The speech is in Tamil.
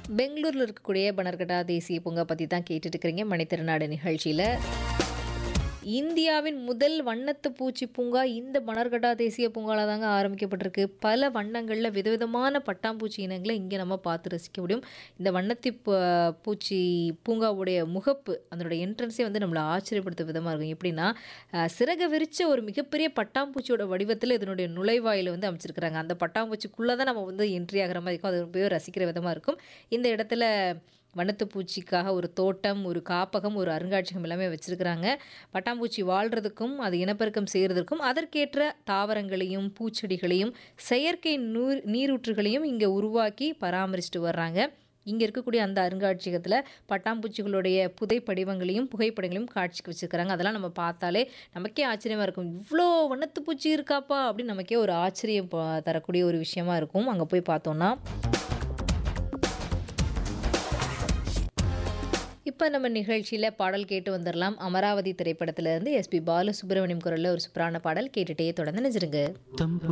பெங்களூரில் இருக்கக்கூடிய பனர்கட்டா தேசிய பூங்கா பற்றி தான் கேட்டுட்டு இருக்கிறீங்க மணித்திருநாடு நிகழ்ச்சியில் இந்தியாவின் முதல் வண்ணத்து பூச்சி பூங்கா இந்த பனர்கட்டா தேசிய பூங்காவில் தாங்க ஆரம்பிக்கப்பட்டிருக்கு பல வண்ணங்களில் விதவிதமான பட்டாம்பூச்சி இனங்களை இங்கே நம்ம பார்த்து ரசிக்க முடியும் இந்த வண்ணத்தி பூ- பூச்சி பூங்காவுடைய முகப்பு அதனுடைய என்ட்ரன்ஸே வந்து நம்மளை ஆச்சரியப்படுத்த விதமாக இருக்கும் எப்படின்னா அஹ், சிறக விரிச்ச ஒரு மிகப்பெரிய பட்டாம்பூச்சியோட வடிவத்தில் இதனுடைய நுழைவாயில் வந்து அமைச்சிருக்கிறாங்க அந்த பட்டாம்பூச்சிக்குள்ளே தான் நம்ம வந்து என்ட்ரி ஆகிற மாதிரி இருக்கும் அது ரொம்பவே ரசிக்கிற விதமாக இருக்கும் இந்த இடத்துல வண்ணத்து பூச்சிக்காக ஒரு தோட்டம் ஒரு காப்பகம் ஒரு அருங்காட்சியகம் எல்லாமே வச்சுருக்கிறாங்க பட்டாம்பூச்சி வாழ்கிறதுக்கும் அது இனப்பெருக்கம் செய்கிறதுக்கும் அதற்கேற்ற தாவரங்களையும் பூச்செடிகளையும் செயற்கை நூர் நீரூற்றுகளையும் இங்கே உருவாக்கி பராமரிச்சுட்டு வர்றாங்க இங்கே இருக்கக்கூடிய அந்த அருங்காட்சியகத்தில் பட்டாம்பூச்சிகளுடைய புதை படிவங்களையும் புகைப்படங்களையும் காட்சிக்கு வச்சுருக்கிறாங்க அதெல்லாம் நம்ம பார்த்தாலே நமக்கே ஆச்சரியமாக இருக்கும் இவ்வளோ வண்ணத்து பூச்சி இருக்காப்பா அப்படின்னு நமக்கே ஒரு ஆச்சரியம் ப- தரக்கூடிய ஒரு விஷயமா இருக்கும் அங்கே போய் பார்த்தோன்னா இப்போ நம்ம நிகழ்ச்சியில் பாடல் கேட்டு வந்துடலாம் அமராவதி திரைப்படத்திலிருந்து எஸ்பி பாலசுப்ரமணியம் குரலில் ஒரு சூப்பரான பாடல் கேட்டுட்டே தொடர்ந்து நினைச்சிருங்க தம்பு